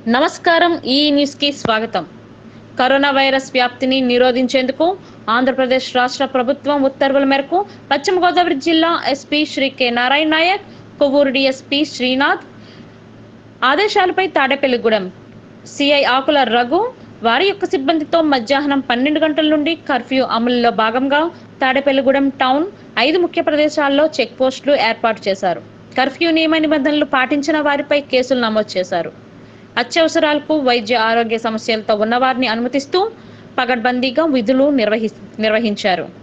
నమస్కారం ఈ న్యూస్ కి స్వాగతం కరోనా వైరస్ వ్యాప్తిని నిరోధించేందుకు ఆంధ్రప్రదేశ్ రాష్ట్ర ప్రభుత్వం ఉత్తర్వుల మేరకు పశ్చిమ గోదావరి జిల్లా SP Shri K Narayana Nayak Kovvur DSP Srinath ఆదేశాలపై తాడేపల్లిగూడెం సిఐ ఆకుల రఘు వారి యొక్క సిబ్బందితో మధ్యాహ్నం పన్నెండు గంటల నుండి కర్ఫ్యూ అమలులో భాగంగా తాడేపల్లిగూడెం టౌన్ ఐదు ముఖ్య ప్రదేశాల్లో చెక్ పోస్టులు ఏర్పాటు చేశారు కర్ఫ్యూ నియమ నిబంధనలు పాటించిన వారిపై కేసులు నమోదు చేశారు అత్యవసరాలకు వైద్య ఆరోగ్య సమస్యలతో ఉన్నవారిని అనుమతిస్తూ పగడ్బందీగా విధులు నిర్వహి నిర్వహించారు